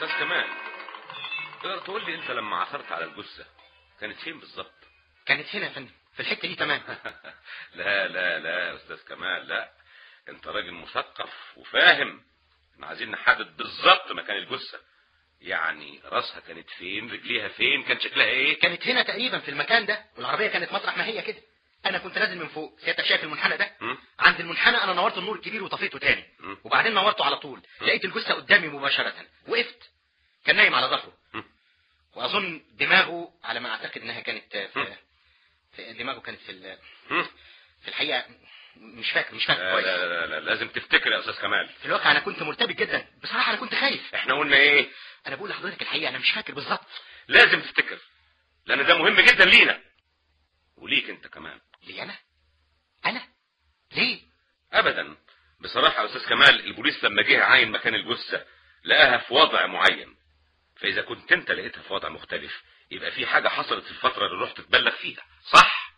استاذ كمال تقدر تقول لي انت لما عثرت على الجثه كانت فين بالظبط كانت هنا يا فندم في الحته دي تمام لا لا لا يا استاذ كمال لا انت راجل مثقف وفاهم احنا عايزين نحدد بالظبط مكان الجثه يعني راسها كانت فين رجليها فين كان شكلها ايه كانت هنا تقريبا في المكان ده والعربيه كانت مطرح ما هي كده انا كنت نازل من فوق سيادتك شايف المنحنى ده م? عند المنحنى انا نورت النور الكبير وطفيته تاني م. وبعدين نورته على طول لقيت الجثه قدامي مباشره وقفت كان نايم على ظهره م. واظن دماغه على ما اعتقد انها كانت م. في, في دماغه كانت في ال- م? في الحقيقه مش فاكر مش فاكر لا, كويس لا, لا, لا لازم تفتكر يا استاذ كمال في الواقع انا كنت مرتبك جدا بصراحه انا كنت خايف احنا قلنا ايه انا بقول لحضرتك الحقيقه انا مش فاكر بالظبط لازم تفتكر لان ده مهم جدا لينا وليك انت كمان ليه انا انا ليه ابدا بصراحه يا استاذ كمال البوليس لما جه عاين مكان الجثه لقاها في وضع معين فاذا كنت انت لقيتها في وضع مختلف يبقى في حاجه حصلت في الفتره اللي رحت تبلغ فيها صح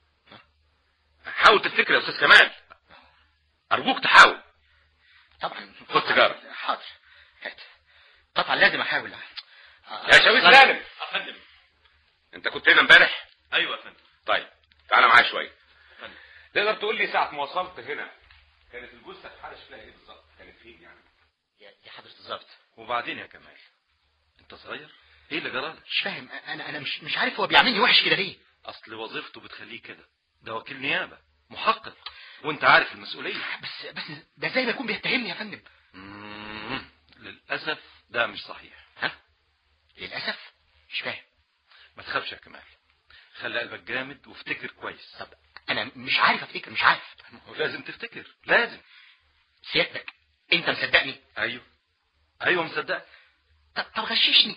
حاول تفتكر يا استاذ كمال ارجوك تحاول طبعا خد سيجارة. حاضر هات طبعا لازم احاول يا شاويش سالم افندم انت كنت هنا امبارح ايوه يا فندم طيب تعالى معايا شويه فندم. تقدر تقول لي ساعه ما وصلت هنا كانت الجثه في حاله شكلها ايه بالظبط كانت فين يعني يا يا حضرة الظابط وبعدين يا كمال انت صغير ايه اللي جرالك مش فاهم انا انا مش مش عارف هو بيعملني وحش كده ليه اصل وظيفته بتخليه كده ده وكيل نيابه محقق وانت عارف المسؤوليه بس بس ده زي ما يكون بيتهمني يا فندم مم. للاسف ده مش صحيح ها للاسف مش فاهم ما تخافش يا كمال خلي قلبك جامد وافتكر كويس طب انا مش عارف افتكر مش عارف لازم تفتكر لازم سيادتك انت مصدقني ايوه ايوه مصدق طب, طب غششني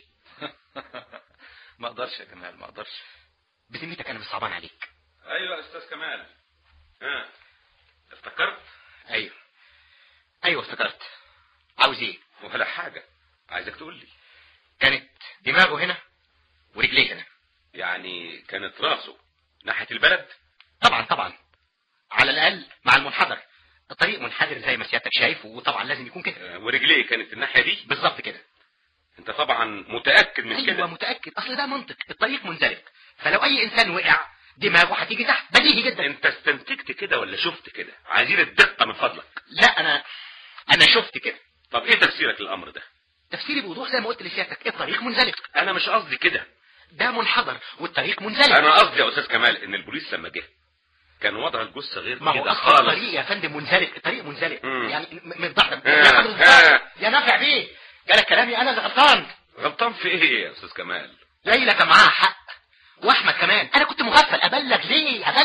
ما اقدرش يا كمال ما اقدرش بذمتك انا مش صعبان عليك ايوه يا استاذ كمال ها افتكرت ايوه ايوه افتكرت عاوز ايه ولا حاجه عايزك تقول لي كانت دماغه هنا ورجليه هنا يعني كانت راسه ناحيه البلد طبعا طبعا على الاقل مع المنحدر الطريق منحدر زي ما سيادتك شايف وطبعا لازم يكون كده آه، ورجليه كانت الناحيه دي بالظبط كده انت طبعا متاكد من ايوه كده متاكد اصل ده منطق الطريق منزلق فلو اي انسان وقع دماغه هتيجي تحت بديهي جدا انت استنتجت كده ولا شفت كده عايزين الدقه من فضلك لا انا انا شفت كده طب ايه تفسيرك للامر ده تفسيري بوضوح زي ما قلت لسيادتك الطريق منزلق انا مش قصدي كده ده منحدر والطريق منزلق انا قصدي يا استاذ كمال ان البوليس لما جه كان وضع الجثه غير ما هو كده اصل خالص الطريق يا فندم منزلق الطريق منزلق مم. يعني م- متضحضر آه، يا حضرة آه. الضابط، يا نافع بيه جالك كلامي انا اللي غلطان غلطان في ايه يا استاذ كمال ليلى كان معاها حق واحمد كمان انا كنت مغفل ابلغ ليه